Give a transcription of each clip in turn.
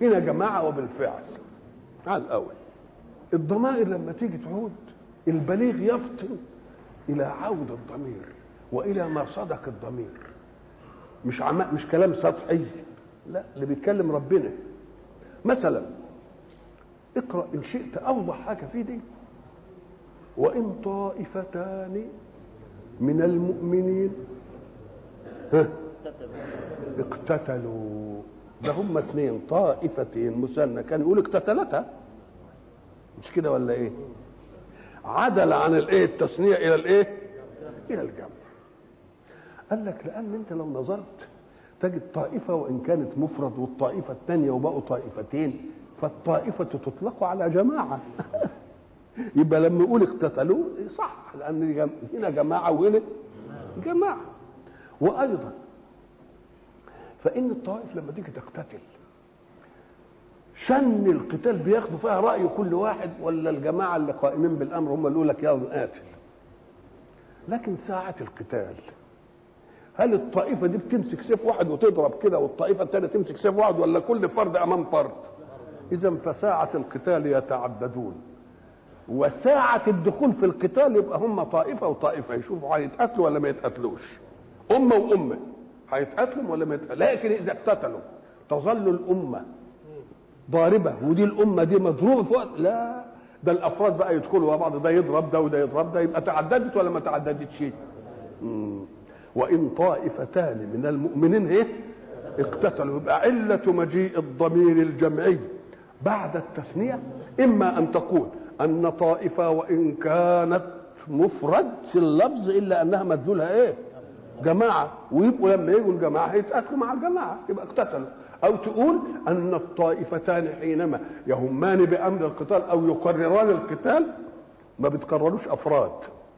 هنا جماعه وبالفعل على الاول الضمائر لما تيجي تعود البليغ يفطن الى عود الضمير والى ما صدق الضمير مش عم... مش كلام سطحي لا اللي بيتكلم ربنا مثلا اقرا ان شئت اوضح حاجه في دي وان طائفتان من المؤمنين ها اقتتلوا ده هم اثنين طائفتين مثنى كان يقول اقتتلتا مش كده ولا ايه عدل عن الايه التثنيه الى الايه الى الجمع قال لك لان انت لو نظرت تجد طائفه وان كانت مفرد والطائفه الثانيه وبقوا طائفتين فالطائفه تطلق على جماعه يبقى لما يقول اقتتلوا صح لان هنا جماعه وهنا جماعه وايضا فان الطوائف لما تيجي تقتتل شن القتال بياخدوا فيها راي كل واحد ولا الجماعه اللي قائمين بالامر هم اللي يقول لك يلا نقاتل لكن ساعه القتال هل الطائفه دي بتمسك سيف واحد وتضرب كده والطائفه الثانيه تمسك سيف واحد ولا كل فرد امام فرد اذا فساعه القتال يتعددون وساعة الدخول في القتال يبقى هم طائفة وطائفة يشوفوا هيتقاتلوا ولا ما يتقاتلوش أمة وأمة هيتقاتلوا ولا ما يتقاتلوا لكن إذا اقتتلوا تظل الأمة ضاربة ودي الأمة دي مضروبة في وقت لا ده الأفراد بقى يدخلوا مع بعض ده يضرب ده وده يضرب ده يبقى تعددت ولا ما تعددتش وإن طائفتان من المؤمنين إيه اقتتلوا يبقى علة مجيء الضمير الجمعي بعد التثنية إما أن تقول أن طائفة وإن كانت مفرد في اللفظ إلا أنها مدلولها إيه؟ جماعة ويبقوا لما يجوا الجماعة هيتأكلوا مع الجماعة يبقى اقتتلوا أو تقول أن الطائفتان حينما يهمان بأمر القتال أو يقرران القتال ما بتقرروش أفراد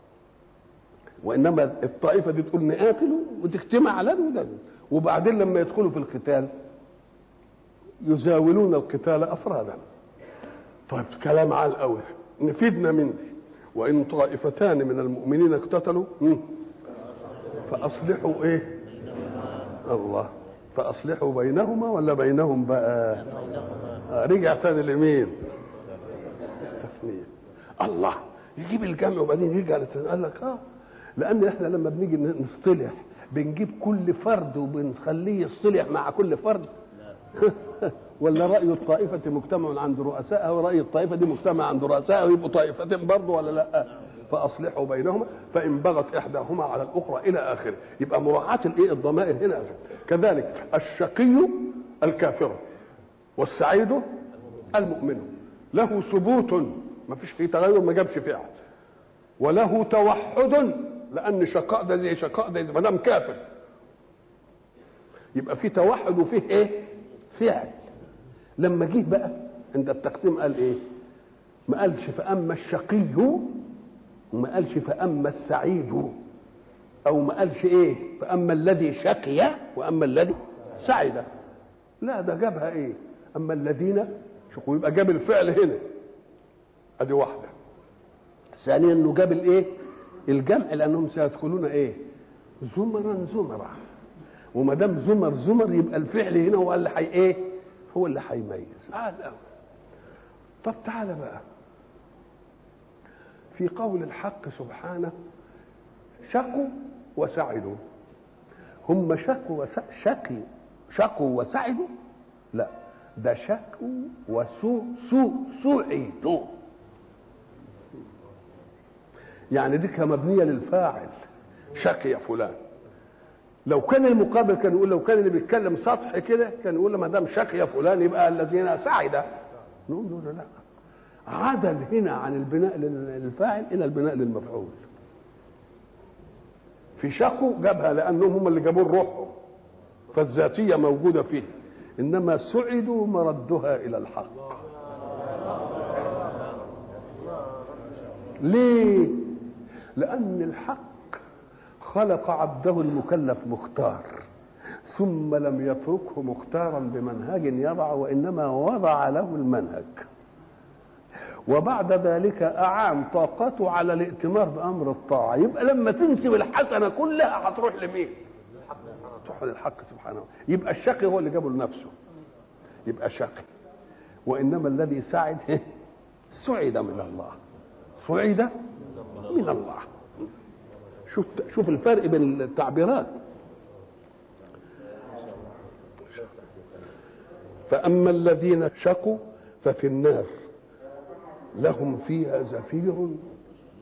وإنما الطائفة دي تقول نقاتلوا وتجتمع على ده وده وبعدين لما يدخلوا في القتال يزاولون القتال أفرادا طيب كلام على الاول نفيدنا من دي وان طائفتان من المؤمنين اقتتلوا فاصلحوا ايه الله فاصلحوا بينهما ولا بينهم بقى آه رجع تاني لمين تثنيه الله يجيب الجمع وبعدين يرجع قال لك اه لان احنا لما بنيجي نصطلح بنجيب كل فرد وبنخليه يصطلح مع كل فرد ولا رأي الطائفة مجتمع عند رؤسائها ورأي الطائفة دي مجتمع عند رؤسائها ويبقوا طائفتين برضه ولا لا؟ فأصلحوا بينهما فإن بغت إحداهما على الأخرى إلى آخره يبقى مراعاة الإيه الضمائر هنا كذلك الشقي الكافر والسعيد المؤمن له ثبوت ما فيش فيه تغير ما جابش فعل وله توحد لأن شقاء ده زي شقاء ده ما دام كافر يبقى في توحد وفيه ايه؟ فعل لما جه بقى عند التقسيم قال ايه ما قالش فاما الشقي وما قالش فاما السعيد او ما قالش ايه فاما الذي شقي واما الذي سعد لا ده جابها ايه اما الذين شوفوا يبقى جاب الفعل هنا ادي واحده ثانيا انه جاب الايه الجمع لانهم سيدخلون ايه زمرا زمرا وما دام زمر زمر يبقى الفعل هنا هو اللي حي ايه هو اللي هيميز تعال قوي طب تعالى بقى في قول الحق سبحانه شقوا وسعدوا هم شقوا وس... شقي شقوا وسعدوا لا ده شقوا وسوء سوء سعدوا يعني دي مبنيه للفاعل شقي فلان لو كان المقابل كان يقول لو كان اللي بيتكلم سطح كده كان يقول ما دام شقي فلان يبقى الذين سعد نقول له لا عدل هنا عن البناء للفاعل الى البناء للمفعول في شقوا جابها لانهم هم اللي جابوا روحهم فالذاتيه موجوده فيه انما سعدوا مردها الى الحق ليه لان الحق خلق عبده المكلف مختار ثم لم يتركه مختارا بمنهج يضع وانما وضع له المنهج وبعد ذلك اعان طاقته على الائتمار بامر الطاعه يبقى لما تنسب الحسنه كلها هتروح لمين تروح للحق سبحانه يبقى الشقي هو اللي جابه لنفسه يبقى شقي وانما الذي سعد سعد من الله سعد من الله شوف شوف الفرق بين التعبيرات فاما الذين شقوا ففي النار لهم فيها زفير